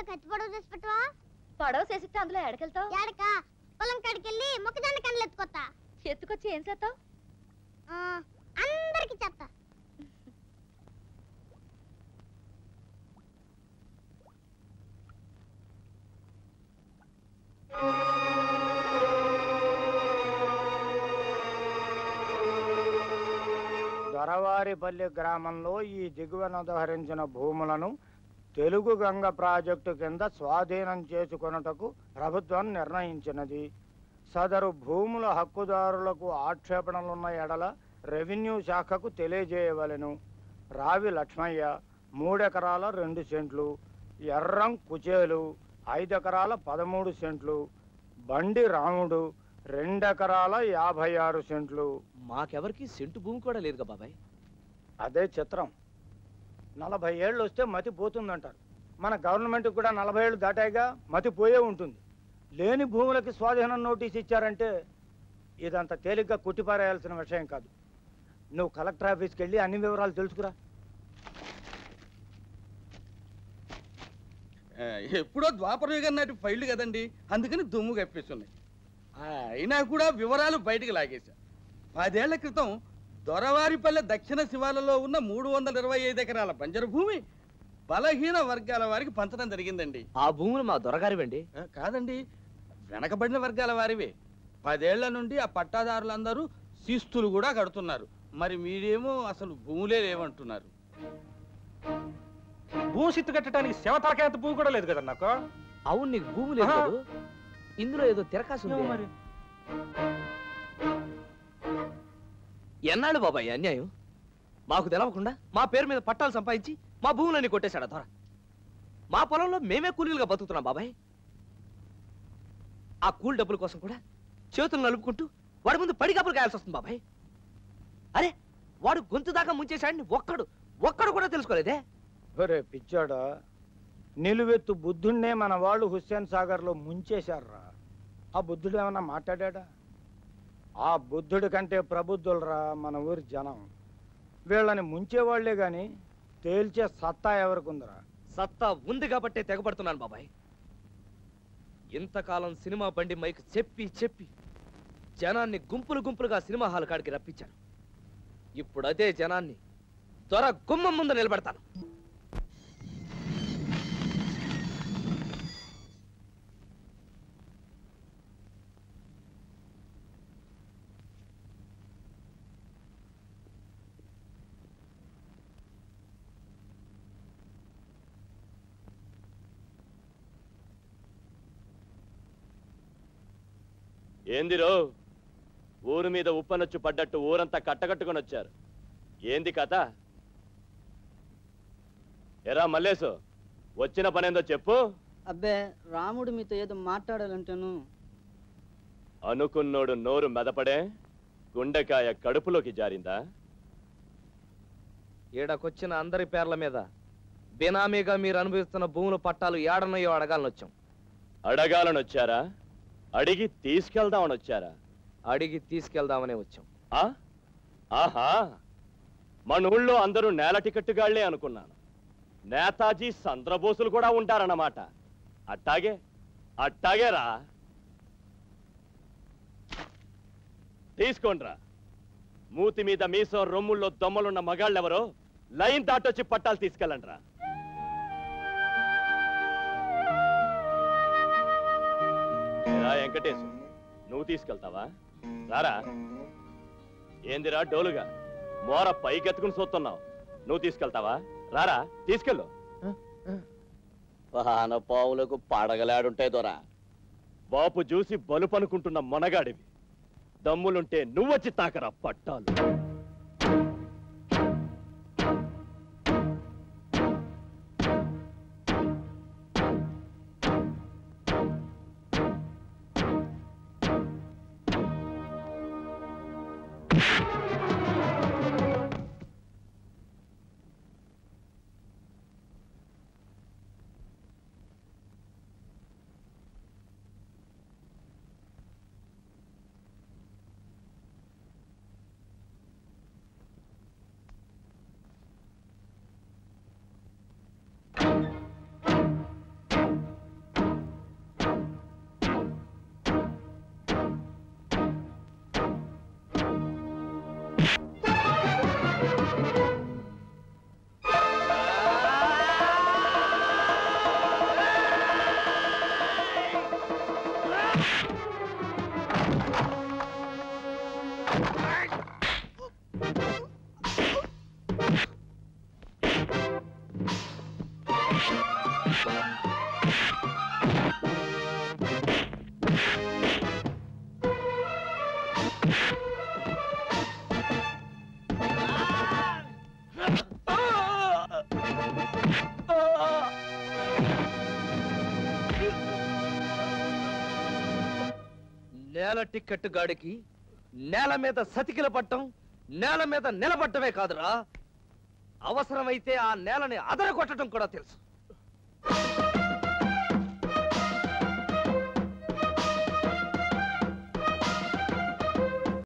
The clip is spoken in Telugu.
కత్తి పొడవు చేసి పెట్టవా పడవ చేసిస్తే అందులో ఎడకెళ్తావు ఏడక పొలం కాడికి వెళ్ళి మొక్కజొన్న కన్నులు ఎత్తుకొత్తా ఎత్తుకొచ్చి ఏం చేస్తావు ఆ, అందరికి చెత్తా దొరవారిపల్లి గ్రామంలో ఈ దిగువన దహరించిన భూములను తెలుగు గంగ ప్రాజెక్టు కింద స్వాధీనం చేసుకొనుటకు ప్రభుత్వం నిర్ణయించినది సదరు భూముల హక్కుదారులకు ఆక్షేపణలున్న ఎడల రెవెన్యూ శాఖకు తెలియజేయవలెను రావి లక్ష్మయ్య మూడెకరాల రెండు సెంట్లు ఎర్రం కుచేలు ఐదెకరాల పదమూడు సెంట్లు బండి రాముడు రెండెకరాల యాభై ఆరు సెంట్లు మాకెవరికి సెంటు భూమి కూడా లేదుగా బాబాయ్ అదే చిత్రం నలభై ఏళ్ళు వస్తే మతి పోతుందంటారు మన గవర్నమెంట్ కూడా నలభై ఏళ్ళు దాటాయిగా మతి పోయే ఉంటుంది లేని భూములకి స్వాధీనం నోటీస్ ఇచ్చారంటే ఇదంత తేలిగ్గా కొట్టిపారేయాల్సిన విషయం కాదు నువ్వు కలెక్టర్ ఆఫీస్కి వెళ్ళి అన్ని వివరాలు తెలుసుకురా ఆ, ఎప్పుడో ద్వాపర యుగం నాటి ఫైళ్ళు కదండి అందుకని దుమ్ము కప్పేస్తున్నాయి ఆ, అయినా కూడా వివరాలు బయటికి లాగేశా పదేళ్ల క్రితం దొరవారిపల్లె దక్షిణ శివాలలో ఉన్న మూడు వందల ఇరవై ఐదు ఎకరాల బంజరు భూమి బలహీన వర్గాల వారికి పంచడం జరిగిందండి ఆ భూములు మా దొరగారివండి ఆ, కాదండి వెనకబడిన వర్గాల వారివే పదేళ్ల నుండి ఆ పట్టాదారులందరూ శిస్తులు కూడా కడుతున్నారు మరి మీరేమో అసలు భూములే లేవంటున్నారు భూసిత్తు కట్టడానికి శవతలకేంత భూ కూడా లేదు కదా నాకు అవును నీకు భూమి లేదు ఆహా. కదూ? ఇందులో ఏదో తిరకాసు ఉంది ఏమో మరి. ఎన్నాళ్ళు బాబాయ్ ఈ అన్యాయం మాకు తెలవకుండా మా పేరు మీద పట్టాలు సంపాదించి మా భూములన్నీ కొట్టేశాడా దొర మా పొలంలో మేమే కూలీలుగా బతుకుతున్నాం బాబాయ్ ఆ కూలి డబ్బుల కోసం కూడా చేతులు నలుపుకుంటూ వాడి ముందు పడిగాపులు కాయాల్సి వస్తుంది బాబాయ్ అరే వాడు గొంతు దాకా ముంచేశాడని ఒక్కడు ఒక్కడు కూడా తెలుసుకోలేదే ఒరే పిచ్చాడా నిలువెత్తు బుద్ధుణ్ణే మన వాళ్ళు హుస్సేన్ సాగర్లో ముంచేశారురా ఆ బుద్ధుడు ఏమన్నా మాట్లాడా ఆ బుద్ధుడి కంటే ప్రబుద్ధులరా మన ఊరి జనం వీళ్ళని ముంచేవాళ్లే గాని తేల్చే సత్తా ఎవరికుందిరా సత్తా ఉంది కాబట్టే తెగబడుతున్నాను బాబాయ్ ఇంతకాలం సినిమా బండి మైక్ చెప్పి చెప్పి జనాన్ని గుంపులు గుంపులుగా సినిమా హాల్ కాడికి రప్పించాను ఇప్పుడు అదే జనాన్ని త్వర గుమ్మం ముందు నిలబెడతాను ఏందిరో ఊరు మీద ఉప్పనొచ్చు పడ్డట్టు ఊరంతా కట్టకట్టుకొని వచ్చారు ఏంది కథ ఎరా మల్లేసు వచ్చిన పనేందో చెప్పు అబ్బే రాముడు మీతో ఏదో మాట్లాడాలంటాను అనుకున్నోడు నోరు మెదపడే గుండెకాయ కడుపులోకి జారిందా ఈడకొచ్చిన అందరి పేర్ల మీద బినామీగా మీరు అనుభవిస్తున్న భూముల పట్టాలు ఏడనయ్యో అడగాలని వచ్చాం అడగాలని వచ్చారా అడిగి తీసుకెళ్దామని వచ్చారా అడిగి తీసుకెళ్దామనే వచ్చాం ఆ ఆహా మన ఊళ్ళో అందరూ నేల టికెట్టుగాళ్లే అనుకున్నాను నేతాజీ చంద్రబోసులు కూడా ఉంటారన్నమాట అట్టాగే అట్టాగే రా తీసుకోండ్రా మూతి మీద మీసం రొమ్ముల్లో దొమ్మలున్న మగాళ్ళెవరో లైన్ దాటొచ్చి పట్టాలు తీసుకెళ్ళండి రా ఏరా వెంకటేశు నువ్వు తీసుకెళ్తావా రారా ఏందిరా డోలుగా మోర పైకెత్తుకుని చూస్తున్నావు నువ్వు తీసుకెళ్తావా రారా తీసుకెళ్ళు పావులకు పడగలాడుంటాయి దొరా బాపు చూసి బలుపనుకుంటున్న మొనగాడివి దమ్ములుంటే నువ్వొచ్చి తాకరా పట్టాలు నేల టిక్కెట్ గాడికి నేల మీద సతికిల పట్టం నేల మీద నిలబడ్డమే కాదురా అవసరమైతే ఆ నేలని అదరగొట్టడం కూడా తెలుసు